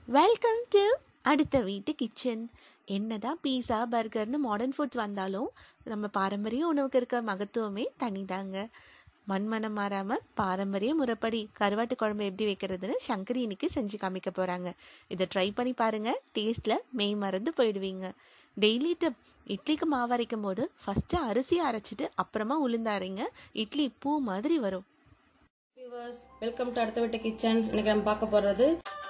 welcome to அடுத்த வீட்டு kitchen என்னதான் பீஸா பர்கர்னு மாடர்ன் ஃபுட்ஸ் வந்தாலும் நம்ம பாரம்பரிய உணவுக்கு இருக்க மகத்துவமே தனிதாங்க மண்மனம் மாறாமல் பாரம்பரிய முறைப்படி கருவாட்டு குழம்பு எப்படி வைக்கிறதுன்னு சங்கரி இன்னைக்கு செஞ்சு காமிக்க போகிறாங்க இதை ட்ரை பண்ணி பாருங்கள் டேஸ்ட்டில் மெய் மறந்து போயிடுவீங்க டெய்லி டிப் இட்லிக்கு மாவு அரைக்கும் போது ஃபஸ்ட்டு அரிசியை அரைச்சிட்டு அப்புறமா உளுந்து அரைங்க இட்லி பூ மாதிரி வரும் வியூவர்ஸ் வெல்கம் டு அடுத்த வீட்டு கிச்சன் இன்னைக்கு நம்ம பார்க்க போறது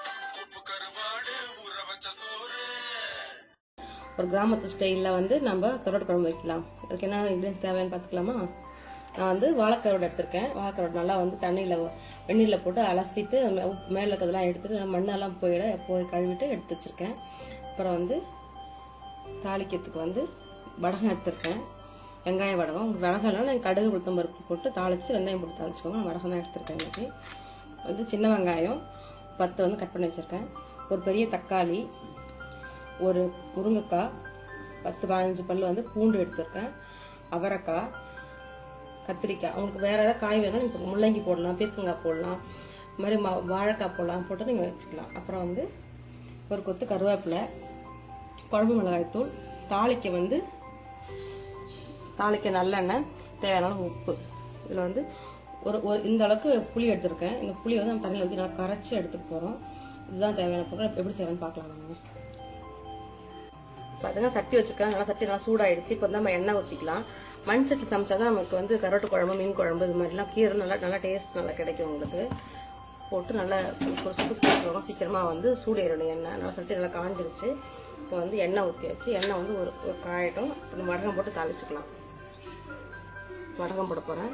ஒரு கிராமத்து ஸ்டைலில் வந்து நம்ம கருவாட்டு குழம்பு வைக்கலாம் அதுக்கு என்ன இன்க்ரீடியன்ஸ் தேவைன்னு பார்த்துக்கலாமா நான் வந்து வாழைக்கருவாடு எடுத்திருக்கேன் வாழைக்கருவாடு நல்லா வந்து தண்ணியில் வெந்நீரில் போட்டு அலசிட்டு மே- உப்பு மேலே இருக்கிறதெல்லாம் எடுத்துட்டு மண்ணெல்லாம் போயிட போய் கழுவிட்டு எடுத்து வச்சிருக்கேன் அப்புறம் வந்து தாளிக்கிறதுக்கு வந்து வடகம் எடுத்திருக்கேன் வெங்காய வடகம் உங்களுக்கு வடகம்னா நான் கடுகு உளுத்தம் பருப்பு போட்டு தாளிச்சிட்டு வெந்தயம் போட்டு தாளிச்சுக்கோங்க நான் வடகம் தான் எடுத்திருக்கேன் இன்னைக்கு வந்து சின்ன வெங்காயம் பத்து வந்து கட் பண்ணி வச்சிருக்கேன் ஒரு பெரிய தக்காளி ஒரு முருங்கைக்காய் பத்து பதினஞ்சு பல் வந்து பூண்டு எடுத்திருக்கேன் அவரைக்காய் கத்திரிக்காய் உங்களுக்கு வேற ஏதாவது காய் வேணா நீங்கள் முள்ளங்கி போடலாம் பீர்க்கங்காய் போடலாம் இது மாதிரி மா வாழைக்காய் போடலாம் போட்டு நீங்கள் வச்சுக்கலாம் அப்புறம் வந்து ஒரு கொத்து கருவேப்பிலை குழம்பு மிளகாய்த்தூள் தாளிக்க வந்து தாளிக்க நல்லெண்ணெய் தேவையான அளவு உப்பு இதில் வந்து ஒரு ஒரு இந்த அளவுக்கு புளி எடுத்திருக்கேன் இந்த புளி வந்து நம்ம தண்ணியில் ஊற்றி நல்லா கரைச்சி எடுத்துக்க போகிறோம் இதுதான் தேவையான பொருள் எப்படி செய்வேன்னு பார்க்கலாம் நம்ம பாருங்க சட்டி வச்சிருக்கேன் நல்லா சட்டி நல்லா சூடாயிடுச்சு இப்போ வந்து நம்ம எண்ணெய் ஊற்றிக்கலாம் மண் சட்டி சமைச்சா தான் நமக்கு வந்து கரோட்டு குழம்பு மீன் குழம்பு இது மாதிரிலாம் கீரை நல்லா நல்லா டேஸ்ட் நல்லா கிடைக்கும் உங்களுக்கு போட்டு நல்லா சுக்கு சுக்கு சீக்கிரமாக வந்து சூடு ஏறணும் எண்ணெய் நல்லா சட்டி நல்லா காஞ்சிருச்சு இப்போ வந்து எண்ணெய் ஊற்றியாச்சு எண்ணெய் வந்து ஒரு ஒரு காயட்டும் இப்போ நம்ம வடகம் போட்டு தாளிச்சுக்கலாம் வடகம் போட போகிறேன்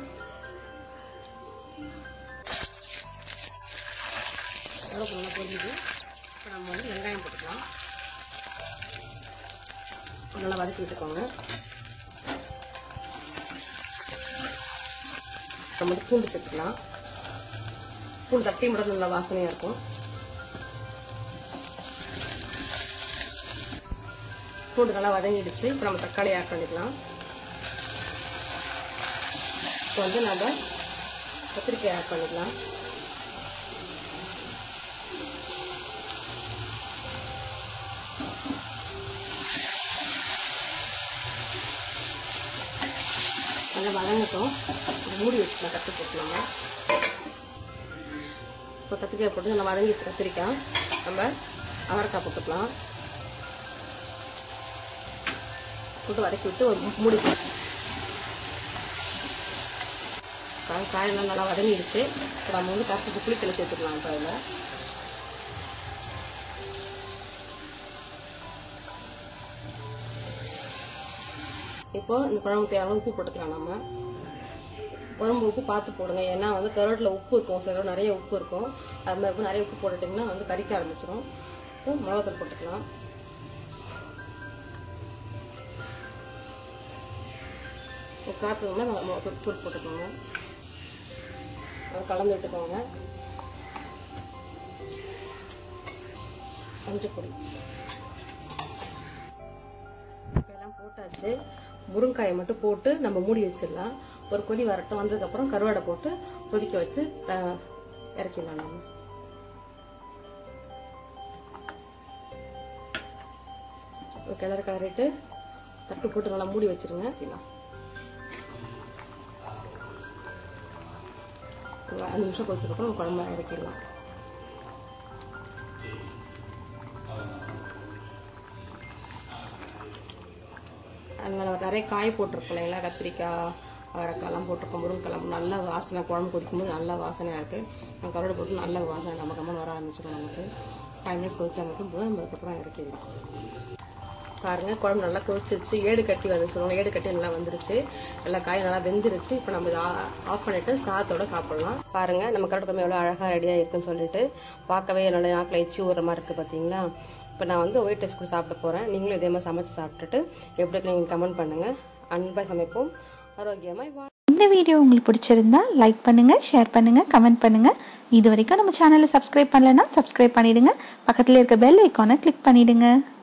வடகம் நல்லா பொரிஞ்சுது இப்போ நம்ம வந்து வெங்காயம் போட்டுக்கலாம் நல்லா வதக்கி விட்டுக்கோங்க நம்ம வந்து பூண்டு சேர்த்துக்கலாம் பூண்டு தட்டி மட்டும் நல்லா வாசனையாக இருக்கும் பூண்டு நல்லா வதங்கிடுச்சு இப்போ நம்ம தக்காளி ஆட் பண்ணிக்கலாம் இப்போ வந்து நம்ம கத்திரிக்காய் ஆட் பண்ணிக்கலாம் நல்லா வதங்கட்டும் இது மூடி வச்சுக்கலாம் கத்தி போட்டுலாங்க இப்போ கத்திரிக்காய் போட்டு நல்லா வதங்கிடுச்சு கத்திரிக்காய் நம்ம அவரைக்காய் போட்டுக்கலாம் போட்டு வதக்கி விட்டு ஒரு மூடி போட்டு காய் காயெல்லாம் நல்லா வதங்கிடுச்சு இப்போ நம்ம வந்து கரைச்சிட்டு புளி தெளிச்சு வச்சுக்கலாம் இப்போ அதில் இப்போ இந்த குழம்பு தேவையான உப்பு போட்டுக்கலாம் நம்ம குழம்பு உப்பு பார்த்து போடுங்க ஏன்னா வந்து கருவாட்டில் உப்பு இருக்கும் சில நிறைய உப்பு இருக்கும் அது மாதிரி இருக்கும் நிறைய உப்பு போட்டுட்டிங்கன்னா வந்து கறிக்க ஆரம்பிச்சிடும் இப்போ மிளகாத்தூள் போட்டுக்கலாம் காற்றுனா மிளகாத்தூள் தூள் போட்டுக்கோங்க அதை கலந்து விட்டுக்கோங்க மஞ்சள் பொடி எல்லாம் போட்டாச்சு முருங்காயை மட்டும் போட்டு நம்ம மூடி வச்சிடலாம் ஒரு கொதி வரட்டும் வந்ததுக்கப்புறம் கருவாடை போட்டு கொதிக்க வச்சு அஹ், இறக்கிடலாம் நம்ம ஒரு கிளறு கிளறிட்டு தட்டு போட்டு நல்லா மூடி வச்சிருங்க இறக்கிடலாம் ஒரு அஞ்சு நிமிஷம் கொதிச்சதுக்கப்புறம் குழம்பு இறக்கிடலாம் அதனால நிறைய காய் போட்டிருக்கோம் இல்லைங்களா கத்திரிக்காய் அவரைக்காய்லாம் போட்டிருக்கோம் முருங்கைக்காய் நல்ல வாசனை குழம்பு குடிக்கும்போது நல்ல வாசனையாக இருக்குது நம்ம கருவாடு போட்டு நல்ல வாசனை நம்ம கம்மன் வர ஆரம்பிச்சிடும் நமக்கு ஃபைவ் மினிட்ஸ் கொதிச்சா மட்டும் போதும் நம்ம அதுக்கப்புறம் இறக்கிடலாம் பாருங்க குழம்பு நல்லா கொதிச்சிருச்சு ஏடு கட்டி வந்து சொல்லுவாங்க ஏடு கட்டி நல்லா வந்துருச்சு எல்லா காயும் நல்லா வெந்துருச்சு இப்போ நம்ம இதை ஆஃப் பண்ணிட்டு சாதத்தோட சாப்பிடலாம் பாருங்க நம்ம கருவாடு குழம்பு எவ்வளோ அழகாக ரெடியாக இருக்குன்னு சொல்லிட்டு பார்க்கவே நல்ல நாக்கில் எச்சி ஊற மாதிரி இருக்குது பார்த்தீங்களா இப்போ நான் வந்து ஒயிட் ரைஸ் கூட சாப்பிட போகிறேன் நீங்களும் இதே மாதிரி சமைச்சு சாப்பிட்டுட்டு எப்படி இருக்கு நீங்கள் கமெண்ட் பண்ணுங்கள் அன்பாக சமைப்போம் ஆரோக்கியமாய் வா இந்த வீடியோ உங்களுக்கு பிடிச்சிருந்தா லைக் பண்ணுங்க ஷேர் பண்ணுங்க கமெண்ட் பண்ணுங்க இது வரைக்கும் நம்ம சேனலை சப்ஸ்கிரைப் பண்ணலைன்னா சப்ஸ்கிரைப் பண்ணிடுங்க பக்கத்தில் இருக்க பெல் ஐக்கானை கிளிக் பண்ணிடுங்க